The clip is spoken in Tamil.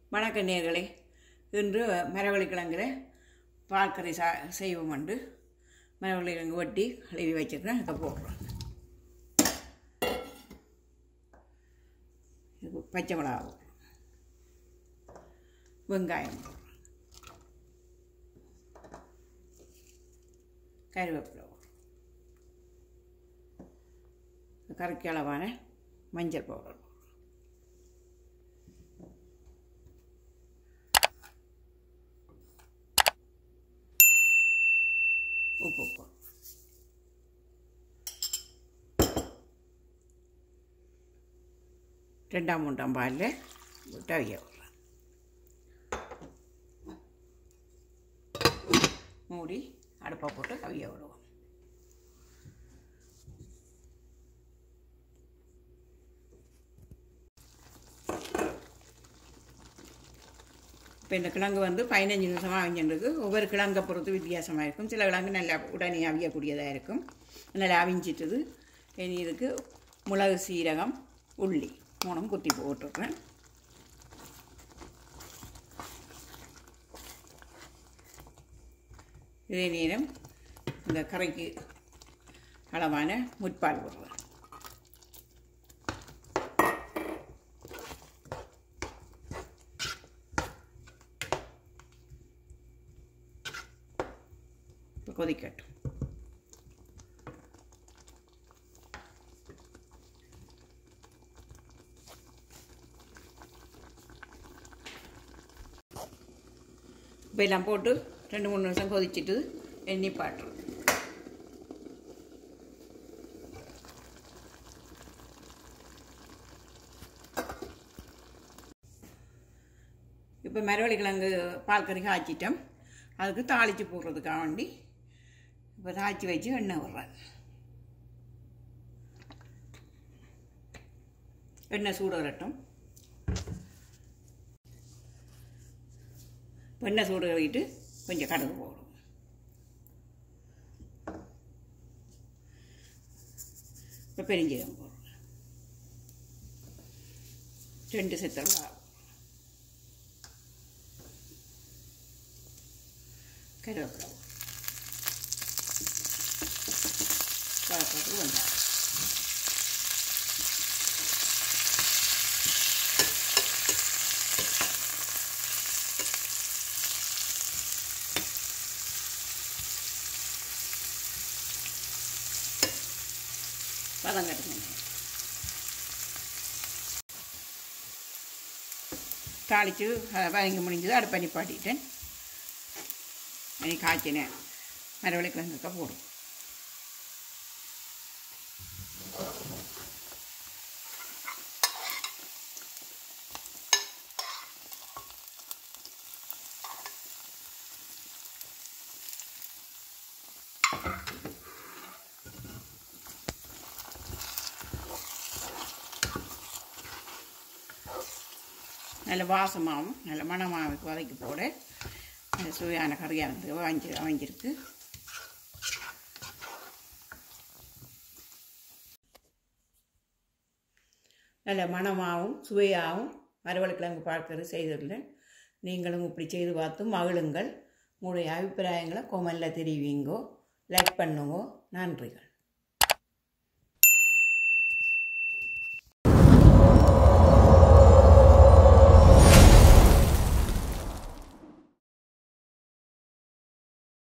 வணக்கம் நேர்களே இன்று மரவள்ளி கிழங்குல பால்கறி சா செய்வோம் உண்டு மரவள்ளி கிழங்கு வெட்டி கழுவி வச்சிருக்கேன் இதை போடுறோம் இது பச்சை மிளகா போடுறோம் வெங்காயம் போடுறோம் கருவேப்பிலை போடுறோம் கறிக்கு அளவான மஞ்சள் பவுடர் உப்பு உப்பு ரெண்டாம் மூன்றாம் பாலில் விட்டு அவிய விடுறேன் மூடி அடுப்பை போட்டு அவிய விடுவோம் இப்போ இந்த கிழங்கு வந்து பதினஞ்சு நிமிஷமாக அவிஞ்சிருக்கு ஒவ்வொரு கிழங்கை பொறுத்து வித்தியாசமாக இருக்கும் சில கிழங்கு நல்லா உடனே அவியக்கூடியதாக இருக்கும் நல்லா அவிஞ்சிட்டது இனி இதுக்கு மிளகு சீரகம் உள்ளி மூணும் குத்தி போட்டுருக்கேன் இதே நேரம் இந்த கரைக்கு அளவான முற்பால் போடுறேன் இப்போ கொதிக்கட்டும் இப்போ எல்லாம் போட்டு ரெண்டு மூணு நிமிஷம் கொதிச்சிட்டு எண்ணி பாட்டுரும் இப்போ மரவள்ளி கிழங்கு பால் கறி காய்ச்சிட்டோம் அதுக்கு தாளித்து போடுறதுக்காக வேண்டி இப்போ தாளித்து வச்சு எண்ணெய் விட்றேன் எண்ணெய் சூடு வரட்டும் எண்ணெய் சூடு கறிட்டு கொஞ்சம் கடுகு போடும் இப்போ பெருஞ்சீரகம் போடுறேன் ரெண்டு சித்திரம் கருவேப்பிலை கருவேப்பிலை வெங்காயம் பதம் கட்டுங்க தாளித்து வதங்கி முடிஞ்சது அடுப்பை நிப்பாட்டிட்டேன் இனி காய்ச்சினேன் மரவள்ளி கிழங்குக்க போடும் நல்ல வாசமாகவும் நல்ல மணமாகவும் வதக்கி போட நல்ல சுவையான கறியாக இருந்து வாங்கி வாங்கியிருக்கு நல்ல மணமாகவும் சுவையாகவும் மரவள்ளிக்கிழங்கு பார்க்கறது செய்திருந்தேன் நீங்களும் இப்படி செய்து பார்த்து மகிழுங்கள் உங்களுடைய அபிப்பிராயங்களை கொமலில் தெரிவிங்கோ லைக் பண்ணுங்கோ நன்றிகள்